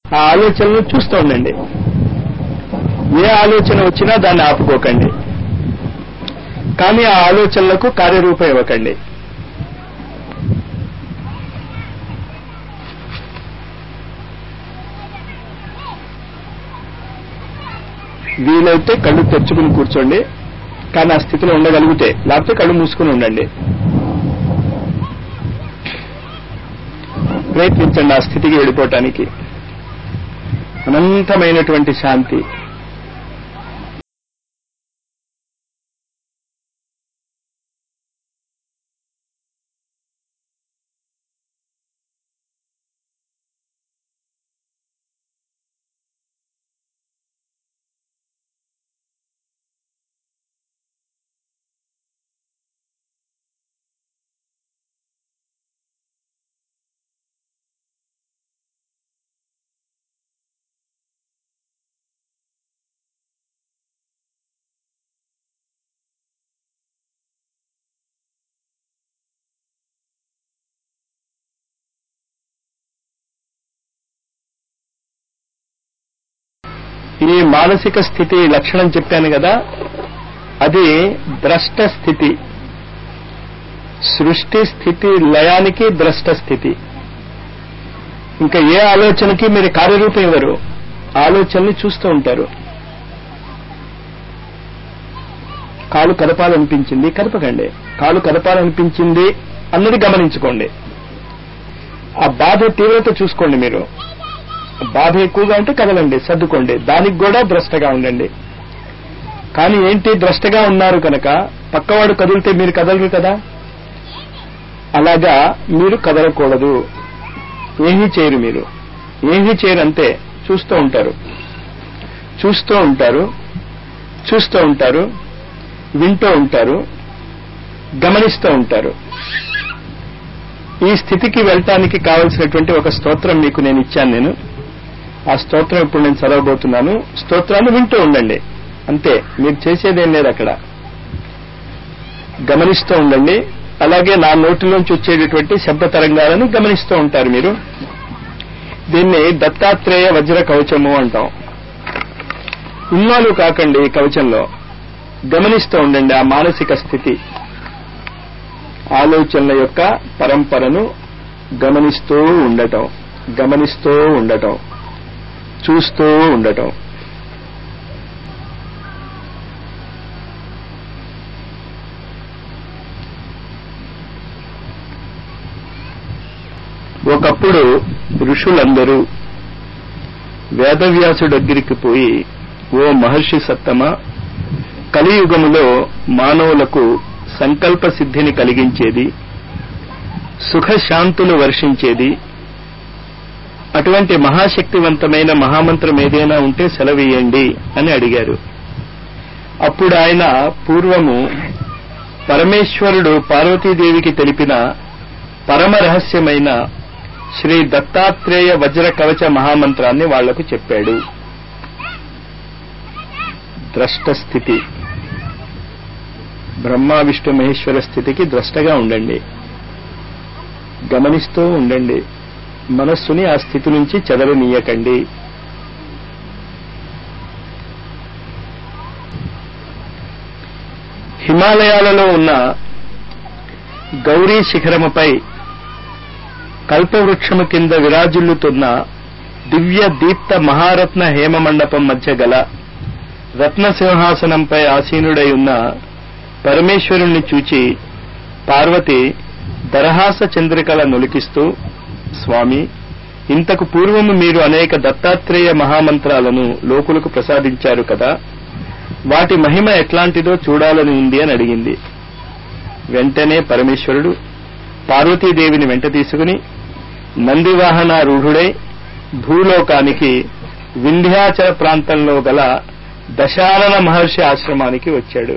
ఆ ఆలోచనలు చూస్తూ ఉండండి ఏ ఆలోచన వచ్చినా దాన్ని ఆపుకోకండి కానీ ఆ ఆలోచనలకు కార్యరూపం ఇవ్వకండి వీలైతే కళ్ళు తెరుచుకుని కూర్చోండి కానీ ఆ స్థితిలో ఉండగలిగితే లేకపోతే కళ్ళు మూసుకుని ఉండండి ప్రయత్నించండి ఆ స్థితికి వెళ్ళిపోవటానికి అనంతమైనటువంటి శాంతి ఈ మానసిక స్థితి లక్షణం చెప్పాను కదా అది ద్రష్ట స్థితి సృష్టి స్థితి లయానికి ద్రష్ట స్థితి ఇంకా ఏ ఆలోచనకి మీరు కార్యరూపం ఇవ్వరు ఆలోచనని చూస్తూ ఉంటారు కాలు కదపాలనిపించింది కదపకండి కాలు కదపాలనిపించింది అన్నది గమనించుకోండి ఆ బాధ తీవ్రత చూసుకోండి మీరు బాధ ఎక్కువగా ఉంటే కదలండి సర్దుకోండి దానికి కూడా ద్రష్టగా ఉండండి కానీ ఏంటి ద్రష్టగా ఉన్నారు కనుక పక్కవాడు కదిలితే మీరు కదలరు కదా అలాగా మీరు కదలకూడదు ఏమీ చేయరు మీరు ఏమీ చేయరు అంతే చూస్తూ ఉంటారు చూస్తూ ఉంటారు చూస్తూ ఉంటారు వింటూ ఉంటారు గమనిస్తూ ఉంటారు ఈ స్థితికి వెళ్ళటానికి కావలసినటువంటి ఒక స్తోత్రం మీకు నేను ఇచ్చాను నేను ఆ స్తోత్రం ఇప్పుడు నేను చదవబోతున్నాను స్తోత్రాన్ని వింటూ ఉండండి అంతే మీరు చేసేదేం లేదు అక్కడ గమనిస్తూ ఉండండి అలాగే నా నోటిలోంచి వచ్చేటటువంటి శబ్ద తరంగాలను గమనిస్తూ ఉంటారు మీరు దీన్ని దత్తాత్రేయ వజ్ర కవచము అంటాం ఇన్నాళ్ళు కాకండి ఈ కవచంలో గమనిస్తూ ఉండండి ఆ మానసిక స్థితి ఆలోచనల యొక్క పరంపరను గమనిస్తూ ఉండటం గమనిస్తూ ఉండటం చూస్తూ ఉండటం ఒకప్పుడు ఋషులందరూ వేదవ్యాసుడి దగ్గరికి పోయి ఓ మహర్షి సత్తమ కలియుగములో మానవులకు సంకల్ప సిద్ధిని కలిగించేది సుఖశాంతులు వర్షించేది అటువంటి మహాశక్తివంతమైన మహామంత్రం ఏదైనా ఉంటే సెలవేయండి అని అడిగారు అప్పుడు ఆయన పూర్వము పరమేశ్వరుడు పార్వతీదేవికి తెలిపిన పరమ రహస్యమైన శ్రీ దత్తాత్రేయ వజ్ర కవచ మహామంత్రాన్ని వాళ్లకు చెప్పాడు ద్రష్ట స్థితి బ్రహ్మ విష్ణు మహేశ్వర స్థితికి ద్రష్టగా ఉండండి గమనిస్తూ ఉండండి మనస్సుని ఆ స్థితి నుంచి చెదరనీయకండి హిమాలయాలలో ఉన్న గౌరీ శిఖరముపై కల్పవృక్షము కింద విరాజిల్లుతున్న దివ్య దీప్త మహారత్న హేమమండపం మధ్య గల రత్న సింహాసనంపై ఆసీనుడై ఉన్న పరమేశ్వరుణ్ణి చూచి పార్వతి దరహాస చంద్రికల నొలికిస్తూ స్వామి ఇంతకు పూర్వము మీరు అనేక దత్తాత్రేయ మహామంత్రాలను లోకులకు ప్రసాదించారు కదా వాటి మహిమ ఎట్లాంటిదో చూడాలని ఉంది అని అడిగింది వెంటనే పరమేశ్వరుడు పార్వతీదేవిని వెంట తీసుకుని నందివాహనారూఢుడై భూలోకానికి వింధ్యాచల ప్రాంతంలో గల దశానన మహర్షి ఆశ్రమానికి వచ్చాడు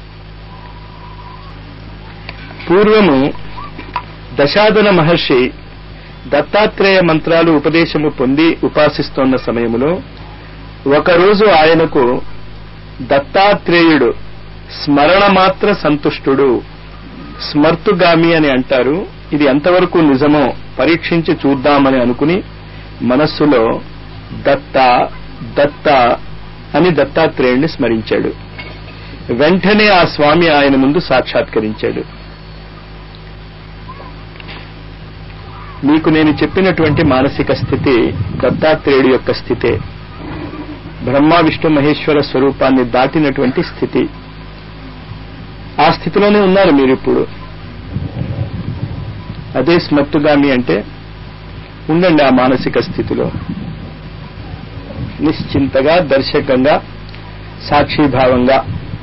పూర్వము దశాదన మహర్షి దత్తాత్రేయ మంత్రాలు ఉపదేశము పొంది ఉపాసిస్తోన్న సమయములో ఒకరోజు ఆయనకు దత్తాత్రేయుడు స్మరణ మాత్ర సంతుష్టుడు స్మర్తుగామి అని అంటారు ఇది ఎంతవరకు నిజమో పరీక్షించి చూద్దామని అనుకుని మనస్సులో దత్త దత్త అని దత్తాత్రేయుణ్ణి స్మరించాడు వెంటనే ఆ స్వామి ఆయన ముందు సాక్షాత్కరించాడు మీకు నేను చెప్పినటువంటి మానసిక స్థితి దత్తాత్రేయుడి యొక్క స్థితే బ్రహ్మ విష్ణు మహేశ్వర స్వరూపాన్ని దాటినటువంటి స్థితి ఆ స్థితిలోనే ఉన్నారు మీరు ఇప్పుడు అదే స్మర్తుగామి అంటే ఉండండి ఆ మానసిక స్థితిలో నిశ్చింతగా దర్శకంగా సాక్షిభావంగా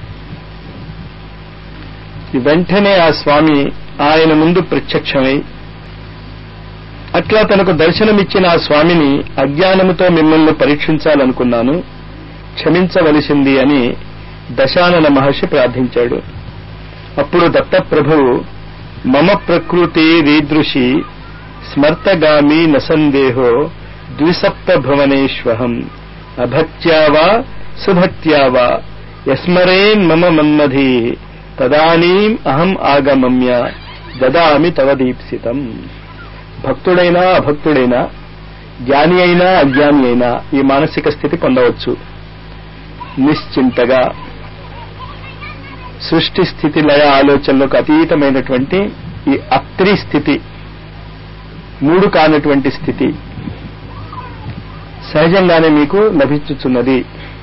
వెంటనే ఆ స్వామి ఆయన ముందు ప్రత్యక్షమై అట్లా తనకు దర్శనమిచ్చిన ఆ స్వామిని అజ్ఞానముతో మిమ్మల్ని పరీక్షించాలనుకున్నాను క్షమించవలసింది అని దశానన మహర్షి ప్రార్థించాడు అప్పుడు దత్తప్రభువు మమ ప్రకృతి రీదృషి స్మర్తగామి నసందేహో ద్విసప్త భువనేష్వహం అభక్త్యావా సుభక్త్యావా యస్మరేన్ మమ మన్మధి తదానీం అహం ఆగమమ్య దదామి తవ దీప్సితం భక్తుడైనా అభక్తుడైనా జ్ఞాని అయినా అజ్ఞాని అయినా ఈ మానసిక స్థితి పొందవచ్చు నిశ్చింతగా సృష్టి స్థితి లయ ఆలోచనలకు అతీతమైనటువంటి ఈ అత్రి స్థితి మూడు కానటువంటి స్థితి సహజంగానే మీకు లభించుచున్నది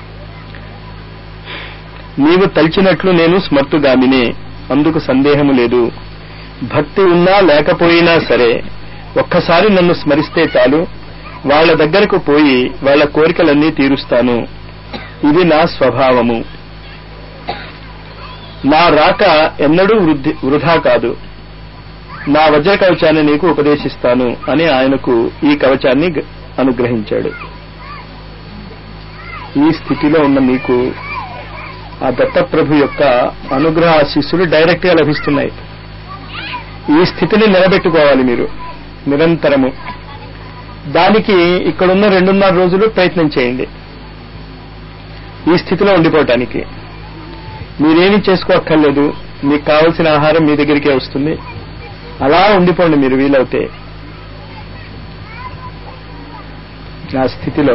నీవు తలిచినట్లు నేను స్మర్తుగామినే అందుకు సందేహము లేదు భక్తి ఉన్నా లేకపోయినా సరే ఒక్కసారి నన్ను స్మరిస్తే చాలు వాళ్ళ దగ్గరకు పోయి వాళ్ళ కోరికలన్నీ తీరుస్తాను ఇది నా స్వభావము నా రాక ఎన్నడూ వృద్ధి వృధా కాదు నా వజ్ర కవచాన్ని నీకు ఉపదేశిస్తాను అని ఆయనకు ఈ కవచాన్ని గ- అనుగ్రహించాడు ఈ స్థితిలో ఉన్న మీకు ఆ దత్తప్రభు యొక్క అనుగ్రహ ఆశీస్సులు డైరెక్ట్ గా లభిస్తున్నాయి ఈ స్థితిని నిలబెట్టుకోవాలి మీరు నిరంతరము దానికి ఇక్కడున్న రెండున్నర రోజులు ప్రయత్నం చేయండి ఈ స్థితిలో ఉండిపోవటానికి మీరేమీ చేసుకోక్కర్లేదు మీకు కావలసిన ఆహారం మీ దగ్గరికే వస్తుంది అలా ఉండిపోండి మీరు వీలవుతే ఆ స్థితిలో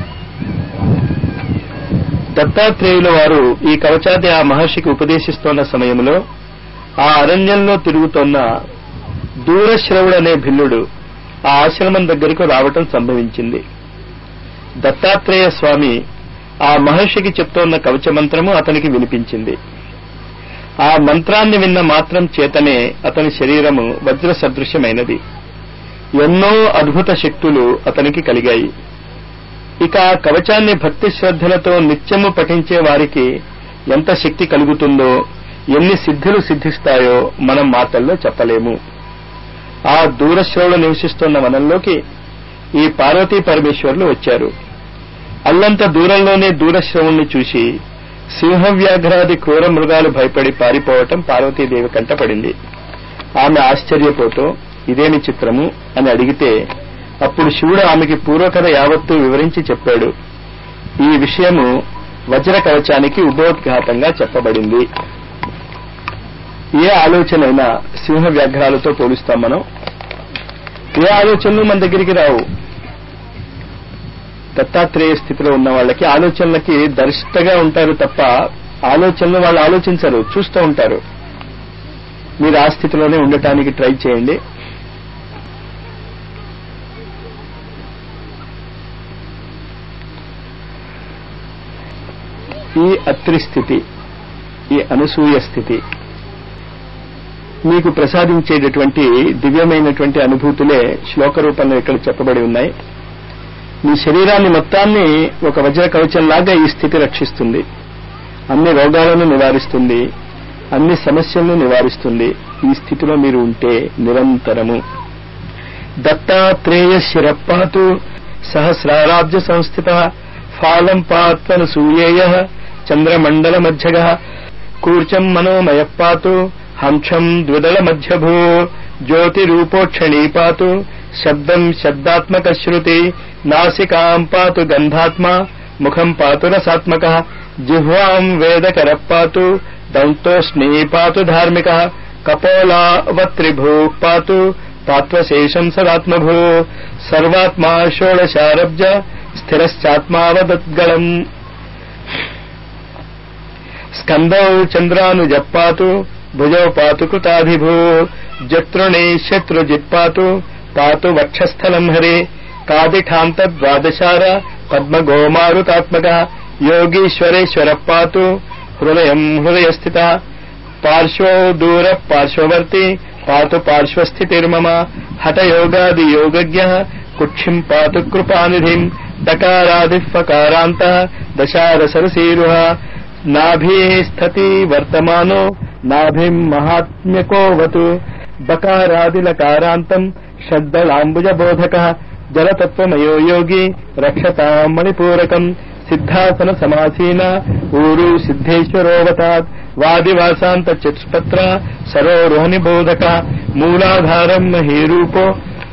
దత్తాత్రేయుల వారు ఈ కవచాది ఆ మహర్షికి ఉపదేశిస్తోన్న సమయంలో ఆ అరణ్యంలో తిరుగుతోన్న దూరశ్రవుడు అనే భిల్లుడు ఆ ఆశ్రమం దగ్గరకు రావటం సంభవించింది దత్తాత్రేయ స్వామి ఆ మహర్షికి చెప్తోన్న కవచ మంత్రము అతనికి వినిపించింది ఆ మంత్రాన్ని విన్న మాత్రం చేతనే అతని శరీరము వజ్ర సదృశ్యమైనది ఎన్నో అద్భుత శక్తులు అతనికి కలిగాయి ఇక ఆ కవచాన్ని భక్తి శ్రద్ధలతో నిత్యము పఠించే వారికి ఎంత శక్తి కలుగుతుందో ఎన్ని సిద్ధులు సిద్ధిస్తాయో మనం మాటల్లో చెప్పలేము ఆ దూరశ్రవులు నివసిస్తున్న వనంలోకి ఈ పార్వతీ పరమేశ్వర్లు వచ్చారు అల్లంత దూరంలోనే దూరశ్రవుణ్ణి చూసి సింహవ్యాఘ్రాది క్రూర మృగాలు భయపడి పారిపోవటం పార్వతీదేవి కంటపడింది ఆమె ఆశ్చర్యపోతూ ఇదేమి చిత్రము అని అడిగితే అప్పుడు శివుడు ఆమెకి పూర్వకథ యావత్తూ వివరించి చెప్పాడు ఈ విషయము వజ్ర కవచానికి ఉపోద్ఘాతంగా చెప్పబడింది ఏ ఆలోచనైనా సింహ వ్యాఘ్రాలతో పోలుస్తాం మనం ఏ ఆలోచనలు మన దగ్గరికి రావు దత్తాత్రేయ స్థితిలో ఉన్న వాళ్ళకి ఆలోచనలకి దరిష్టగా ఉంటారు తప్ప ఆలోచనలు వాళ్ళు ఆలోచించరు చూస్తూ ఉంటారు మీరు ఆ స్థితిలోనే ఉండటానికి ట్రై చేయండి ఈ అత్రి స్థితి ఈ అనసూయ స్థితి మీకు ప్రసాదించేటటువంటి దివ్యమైనటువంటి అనుభూతులే శ్లోక రూపంలో ఇక్కడ చెప్పబడి ఉన్నాయి మీ శరీరాన్ని మొత్తాన్ని ఒక వజ్ర కవచంలాగా ఈ స్థితి రక్షిస్తుంది అన్ని రోగాలను నివారిస్తుంది అన్ని సమస్యలను నివారిస్తుంది ఈ స్థితిలో మీరు ఉంటే నిరంతరము దత్తాత్రేయ శిరపాతు సహస్రారాబ్జ సంస్థిత ఫాలం పాత్వను సూయేయ చంద్రమండల మధ్యగ కూర్చం మనోమయ పాతు హంసం ద్విదళ మధ్యభూ జ్యోతిరూపోక్షణీ పాతు శబ్దం శబ్దాత్మక శృతి నాసికాం పాతు గంధాత్మ ముఖం పాతు రసాత్మక జిహ్వాం వేదకర పాతు దంతోష్ణీ పాతు ధార్మిక కపోలావత్రిభూ పాతు తాత్వశేషం సదాత్మభూ సర్వాత్మా షోడశారబ్జ స్థిరశ్చాత్మావదద్గళం స్కందౌ చంద్రానుజప్పాతు భుజౌ పాతు కృతాధిభూ జతృణే శత్రుజిత్ పాతు పాతు వక్షస్థలం హరే కాదిఠాంత ద్వాదశార పద్మగోమారుతాత్మక యోగీశ్వరేశ్వర పాతు హృదయం హృదయస్థిత పార్శ్వో దూర పార్శ్వవర్తి పాతు పార్శ్వస్థితిర్మమ హఠయోగాది యోగజ్ఞ కుక్షిం పాతు కృపానిధిం డకారాది ఫకారాంత దశారసరసీరుహ నాభీ స్థతి వర్తమానో నాభిం మహాత్మ్యకోవతు బకారాదిలకారాంతం షడ్దళాంబుజబోధక జలతత్వమయో యోగి రక్షతాం మణిపూరకం సిద్ధాసన సమాసీన ఊరు సిద్ధేశ్వరోవతాత్ వాదివాసాంత చతుష్పత్ర సరోరుహని బోధక మూలాధారం మహీరూపో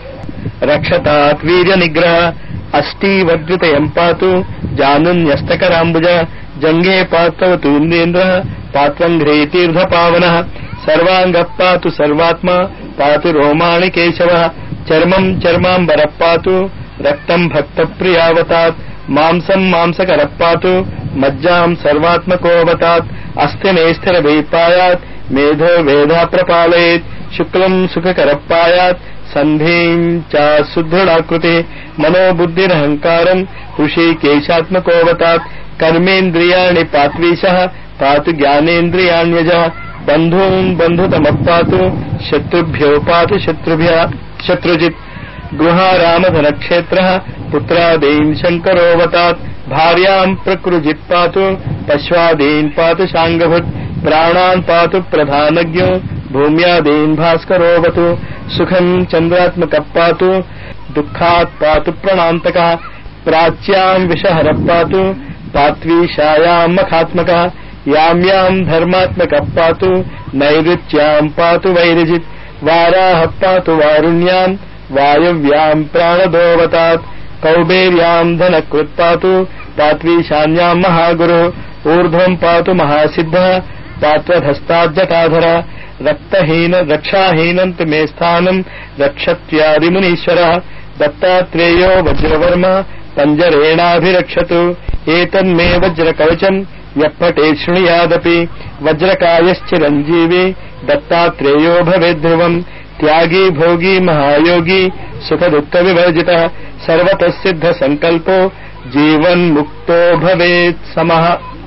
రక్షతాత్ వీర్య నిగ్రహ అష్టీవద్వితయం పాతు జానున్యస్తకరాంబుజ జంగే పాత్రవతూందేంద్ర పాత్రంఘ్రే తీర్థ పావన సర్వాంగ పాతు సర్వాత్మ పాతు రోమాణి కేశవ చర్మం చర్మాంబర పాతు రక్తం భక్త ప్రియావతాత్ మాంసం మాంసకర పాతు మజ్జాం సర్వాత్మకోవతాత్ అస్థినే స్థిర వేపాయాత్ మేధో వేధా ప్రపాలయేత్ శుక్లం సుఖకర పాయాత్ సంధీం చ సుదృఢాకృతి మనోబుద్ధిరహంకారం హృషీకేశాత్మకోవతాత్ కర్మేంద్రియాణి పాత్వీశ పాతు జ్ఞానేంద్రియాణ్యజ బంధూన్ బంధుతమపాతు శత్రుభ్యో పాతు శత్రుభ్య శత్రుజిత్ గృహారామధనక్షేత్ర పుత్రాదీన్ శంకరోవతాత్ భార్యాం ప్రకృజిత్ పాతు పశ్వాదీన్ పాతు శాంగభుత్ ప్రాణాన్ పాతు ప్రధానజ్ఞో భూమ్యాదీన్ భాస్కరోవతు సుఖం చంద్రాత్మక పాతు దుఃఖాత్ పాతు ప్రణాంతక ప్రాచ్యాం విషహర పాతు పాత్వీషాయాం మఖాత్మక యాం యాం ధర్మాత్మక పాతు నైరుత్యాం పాతు వైరజిత్ వారాహ పాతు వారుణ్యాం వాయవ్యాం ప్రాణదోవతాత్ కౌబేర్యాం ధనకృత్ పాతు పాత్వీశాన్యాం మహాగురు ఊర్ధ్వం పాతు మహాసిద్ధ పాత్రధస్తాజ్జటాధర రక్తహీన రక్షాహీనంతు మే స్థానం రక్షత్యాదిమునీశ్వర దత్తాత్రేయో వజ్రవర్మ పంజరేణాభిరక్షతు ఏతన్మే వజ్రకవచం యప్పటే శృణుయాదపి వజ్రకాయశ్చిరంజీవి దత్తాత్రేయో భవేద్ధ్రువం త్యాగీ భోగి మహాయోగి సుఖ దుఃఖ వివర్జిత సర్వత సిద్ధ సంకల్పో జీవన్ముక్తో భవేత్ సమః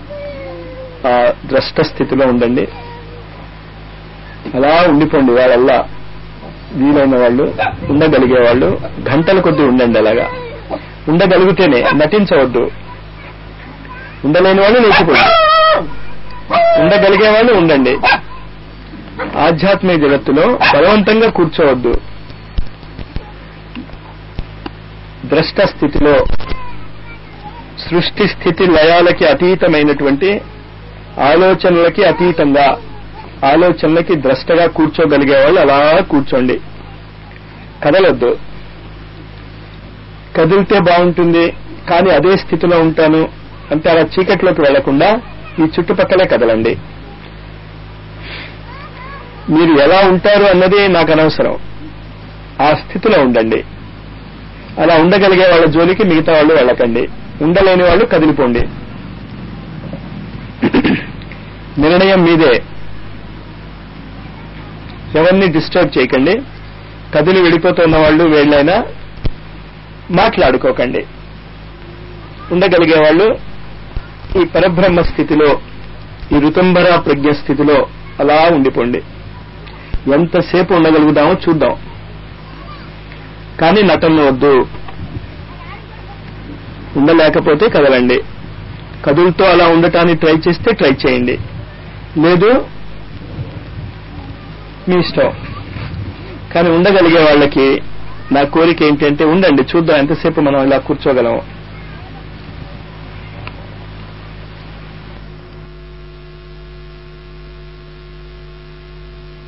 ఆ ద్రష్ట స్థితిలో ఉండండి అలా ఉండిపోండి వాళ్ళల్లా వీలైన వాళ్ళు ఉండగలిగే వాళ్ళు గంటల కొద్దీ ఉండండి అలాగా ఉండగలిగితేనే నటించవద్దు ఉండలేని వాళ్ళు లేచిపోండి ఉండగలిగే వాళ్ళు ఉండండి ఆధ్యాత్మిక జగత్తులో బలవంతంగా కూర్చోవద్దు ద్రష్ట స్థితిలో సృష్టి స్థితి లయాలకి అతీతమైనటువంటి ఆలోచనలకి అతీతంగా ఆలోచనలకి ద్రష్టగా కూర్చోగలిగే వాళ్ళు అలా కూర్చోండి కదలొద్దు కదిలితే బాగుంటుంది కానీ అదే స్థితిలో ఉంటాను అంటే అలా చీకట్లోకి వెళ్లకుండా ఈ చుట్టుపక్కలే కదలండి మీరు ఎలా ఉంటారు అన్నది నాకు అనవసరం ఆ స్థితిలో ఉండండి అలా ఉండగలిగే వాళ్ళ జోలికి మిగతా వాళ్ళు వెళ్ళకండి ఉండలేని వాళ్ళు కదిలిపోండి నిర్ణయం మీదే ఎవరిని డిస్టర్బ్ చేయకండి కదిలి వెళ్ళిపోతున్న వాళ్ళు వీళ్ళైనా మాట్లాడుకోకండి ఉండగలిగే వాళ్ళు ఈ పరబ్రహ్మ స్థితిలో ఈ ఋతుంబర ప్రజ్ఞ స్థితిలో అలా ఉండిపోండి ఎంతసేపు ఉండగలుగుతామో చూద్దాం కానీ నటన వద్దు ఉండలేకపోతే కదలండి కదులతో అలా ఉండటానికి ట్రై చేస్తే ట్రై చేయండి లేదు మీ ఇష్టం కానీ ఉండగలిగే వాళ్ళకి నా కోరిక ఏంటంటే ఉండండి చూద్దాం ఎంతసేపు మనం ఇలా కూర్చోగలం